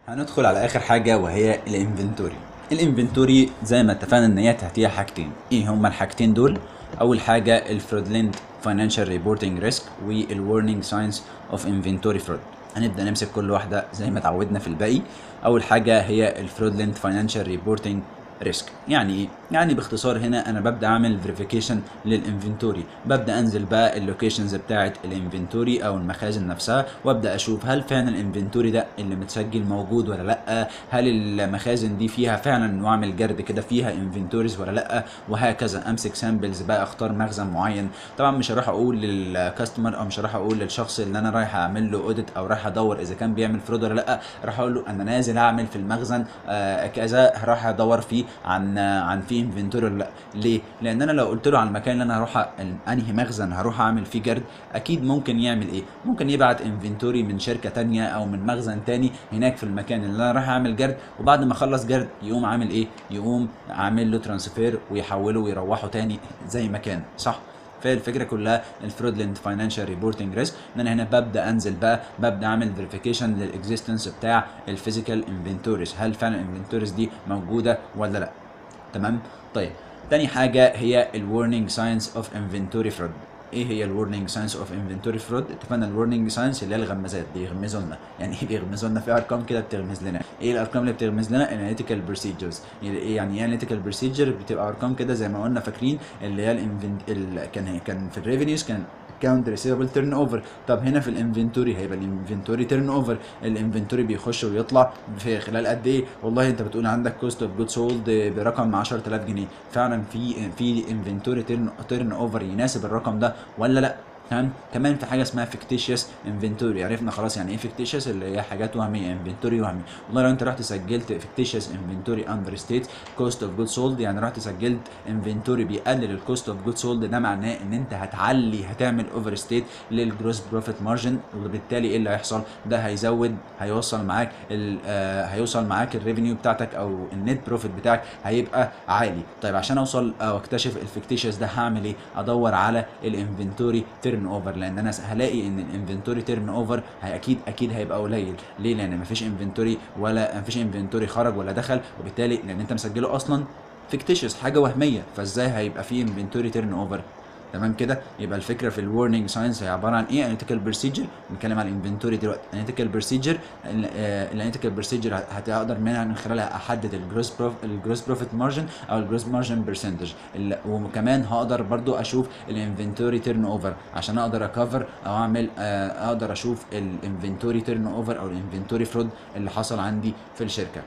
هندخل على اخر حاجه وهي الانفنتوري الانفنتوري زي ما اتفقنا ان هي تحتيها حاجتين ايه هما الحاجتين دول اول حاجه الفرودلند فاينانشال ريبورتنج ريسك والورنينج ساينس اوف انفنتوري فرود هنبدا نمسك كل واحده زي ما اتعودنا في الباقي اول حاجه هي الفرودلند فاينانشال ريبورتنج ريسك يعني ايه يعني باختصار هنا انا ببدا اعمل فيريفيكيشن للانفنتوري ببدا انزل بقى اللوكيشنز بتاعه الانفنتوري او المخازن نفسها وابدا اشوف هل فعلا الانفنتوري ده اللي متسجل موجود ولا لا هل المخازن دي فيها فعلا واعمل جرد كده فيها انفنتوريز ولا لا وهكذا امسك سامبلز بقى اختار مخزن معين طبعا مش هروح اقول للكاستمر او مش هروح اقول للشخص اللي انا رايح اعمل له اوديت او رايح ادور اذا كان بيعمل فرود ولا لا راح اقول له انا نازل اعمل في المخزن آه كذا راح ادور فيه عن عن في انفنتوري ولا لا ليه لان انا لو قلت له على المكان اللي انا هروح أ- انهي مخزن هروح اعمل فيه جرد اكيد ممكن يعمل ايه ممكن يبعت انفنتوري من شركه تانية او من مخزن تاني هناك في المكان اللي انا رايح اعمل جرد وبعد ما اخلص جرد يقوم عامل ايه يقوم عامل له ترانسفير ويحوله ويروحه تاني زي ما كان صح فهي الفكره كلها الفرودلند فاينانشال ريبورتنج ريسك ان انا هنا ببدا انزل بقى ببدا اعمل فيريفيكيشن للاكزيستنس بتاع الفيزيكال انفنتوريز هل فعلا الانفنتوريز دي موجوده ولا لا تمام طيب تاني حاجه هي الورنينج ساينس اوف انفنتوري فرود ايه هي الورنينج ساينس اوف انفنتوري فرود اتفقنا الورنينج ساينس اللي هي الغمازات بيغمزوا لنا يعني ايه بيغمزوا لنا في ارقام كده بتغمز لنا ايه الارقام اللي بتغمز لنا اناليتيكال بروسيجرز ايه يعني ايه اناليتيكال بروسيجر بتبقى ارقام كده زي ما قلنا فاكرين اللي هي الانفنت ال... كان كان في الريفينيوز كان كاونت ريسيفبل تيرن اوفر طب هنا في الانفنتوري هيبقى الانفنتوري تيرن اوفر الانفنتوري بيخش ويطلع في خلال قد ايه والله انت بتقول عندك كوست اوف جود سولد برقم 10000 جنيه فعلا في في انفنتوري تيرن تيرن اوفر يناسب الرقم ده ولا لا تمام كمان في حاجه اسمها فيكتيشيوس انفنتوري عرفنا خلاص يعني ايه فيكتيشيوس اللي هي حاجات وهميه انفنتوري وهمي والله لو انت رحت سجلت فيكتيشيوس انفنتوري اندر ستيت كوست اوف جود سولد يعني رحت سجلت انفنتوري بيقلل الكوست اوف جود سولد ده معناه ان انت هتعلي هتعمل اوفر ستيت للجروس بروفيت مارجن وبالتالي ايه اللي هيحصل ده هيزود هيوصل معاك ال- آه هيوصل معاك الريفينيو بتاعتك او النت بروفيت بتاعك هيبقى عالي طيب عشان اوصل او اكتشف الفيكتيشيوس ده هعمل ايه ادور على الانفنتوري تيرن اوفر لان انا هلاقي ان الانفنتوري تيرن اوفر اكيد اكيد هيبقى قليل ليه لان مفيش انفنتوري ولا مفيش انفنتوري خرج ولا دخل وبالتالي لان انت مسجله اصلا فيكتيشيوس حاجه وهميه فازاي هيبقى فيه انفنتوري تيرن اوفر تمام كده يبقى الفكره في الورنينج ساينس هي عباره عن ايه اناليتيكال بروسيجر بنتكلم على الانفنتوري دلوقتي اناليتيكال بروسيجر الاناليتيكال بروسيجر هتقدر منها من خلالها احدد الجروس بروف الجروس بروفيت مارجن او الجروس مارجن برسنتج وكمان هقدر برضو اشوف الانفنتوري تيرن اوفر عشان اقدر اكفر او اعمل آه، اقدر اشوف الانفنتوري تيرن اوفر او الانفنتوري فرود اللي حصل عندي في الشركه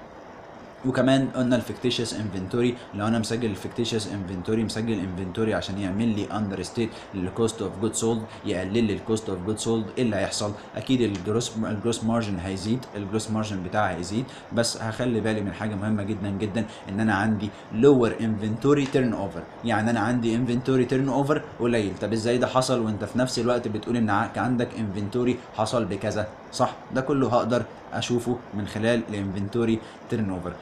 وكمان قلنا الفيكتيشيوس انفنتوري لو انا مسجل الفيكتيشيوس انفنتوري مسجل انفنتوري عشان يعمل لي اندر ستيت للكوست اوف جود سولد يقلل لي الكوست اوف جود سولد ايه اللي هيحصل اكيد الجروس الجروس مارجن هيزيد الجروس مارجن بتاعي هيزيد بس هخلي بالي من حاجه مهمه جدا جدا ان انا عندي لور انفنتوري تيرن اوفر يعني انا عندي انفنتوري تيرن اوفر قليل طب ازاي ده حصل وانت في نفس الوقت بتقول ان ع- عندك انفنتوري حصل بكذا صح ده كله هقدر اشوفه من خلال الانفنتوري تيرن اوفر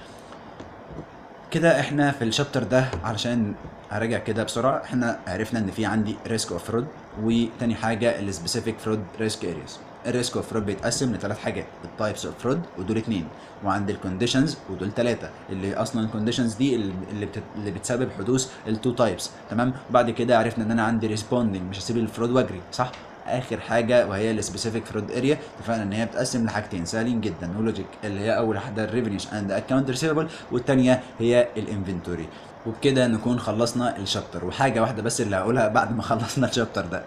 كده احنا في الشابتر ده علشان هراجع كده بسرعه احنا عرفنا ان في عندي ريسك اوف فرود وتاني حاجه السبيسيفيك فرود ريسك ارياز الريسك اوف فرود بيتقسم لثلاث حاجات التايبس اوف فرود ودول اتنين وعند الكونديشنز ودول ثلاثه اللي اصلا الكونديشنز دي اللي بت... اللي بتسبب حدوث التو تايبس تمام بعد كده عرفنا ان انا عندي ريسبوندنج مش هسيب الفرود واجري صح اخر حاجه وهي السبيسيفيك فرود اريا اتفقنا ان هي بتقسم لحاجتين سهلين جدا ولوجيك اللي هي اول واحده الريفينيوز اند اكونت ريسيفبل والثانيه هي الانفنتوري وبكده نكون خلصنا الشابتر وحاجه واحده بس اللي هقولها بعد ما خلصنا الشابتر ده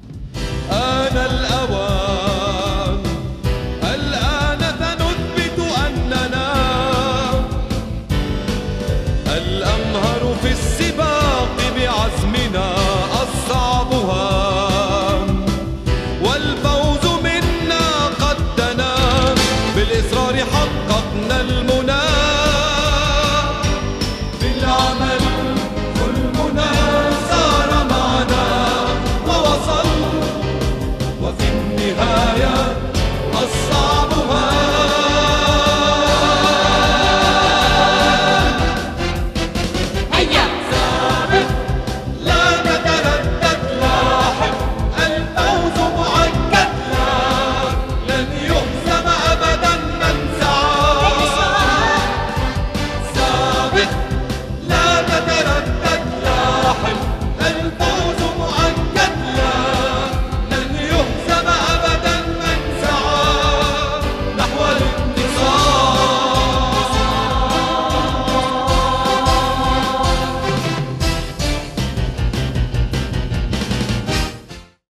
آن الأوان الآن سنثبت أننا الأمهر في السباق بعزمنا أصعبها والفوز منا قد دنا بالإصرار حققنا المراد